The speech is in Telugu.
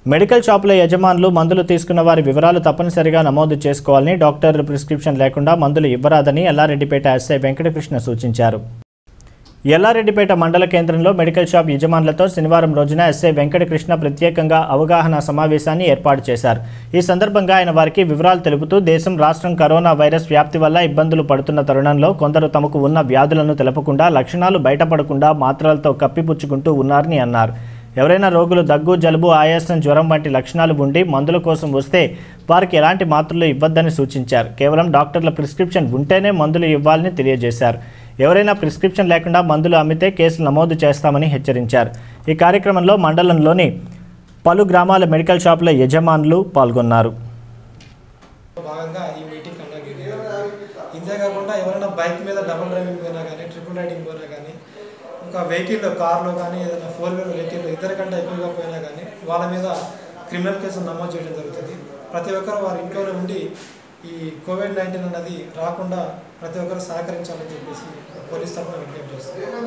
మెడికల్ షాపుల యజమానులు మందులు తీసుకున్న వారి వివరాలు తప్పనిసరిగా నమోదు చేసుకోవాలని డాక్టర్ ప్రిస్క్రిప్షన్ లేకుండా మందులు ఇవ్వరాదని ఎల్లారెడ్డిపేట ఎస్ఐ వెంకటకృష్ణ సూచించారు ఎల్లారెడ్డిపేట మండల కేంద్రంలో మెడికల్ షాప్ యజమానులతో శనివారం రోజున ఎస్ఐ వెంకటకృష్ణ ప్రత్యేకంగా అవగాహన సమావేశాన్ని ఏర్పాటు చేశారు ఈ సందర్భంగా ఆయన వారికి వివరాలు తెలుపుతూ దేశం రాష్ట్రం కరోనా వైరస్ వ్యాప్తి వల్ల ఇబ్బందులు పడుతున్న తరుణంలో కొందరు తమకు ఉన్న వ్యాధులను తెలపకుండా లక్షణాలు బయటపడకుండా మాత్రలతో కప్పిపుచ్చుకుంటూ ఉన్నారని అన్నారు ఎవరైనా రోగులు దగ్గు జలుబు ఆయాసం జ్వరం వంటి లక్షణాలు ఉండి మందుల కోసం వస్తే వారికి ఎలాంటి మాత్రలు ఇవ్వద్దని సూచించారు కేవలం డాక్టర్ల ప్రిస్క్రిప్షన్ ఉంటేనే మందులు ఇవ్వాలని తెలియజేశారు ఎవరైనా ప్రిస్క్రిప్షన్ లేకుండా మందులు అమ్మితే కేసులు నమోదు చేస్తామని హెచ్చరించారు ఈ కార్యక్రమంలో మండలంలోని పలు గ్రామాల మెడికల్ షాపుల యజమానులు పాల్గొన్నారు భాగంగా ఈ మీటింగ్ కండక్ట్ చేయాలి ఇంతే కాకుండా ఎవరైనా బైక్ మీద డబుల్ డ్రైవింగ్ పోయినా కానీ ట్రిపుల్ రైడింగ్ పోయినా కానీ ఇంకా వెహికల్లో కార్లో కానీ ఏదైనా ఫోర్ వీలర్ వెహికల్ ఇద్దరి కంటే ఎక్కువగా పోయినా కానీ వాళ్ళ మీద క్రిమినల్ కేసులు నమోదు చేయడం జరుగుతుంది ప్రతి ఒక్కరు వారి ఇంట్లోనే ఉండి ఈ కోవిడ్ నైన్టీన్ అనేది రాకుండా ప్రతి ఒక్కరు సహకరించాలని చెప్పేసి పోలీస్ తరఫున విజ్ఞప్తి చేస్తుంది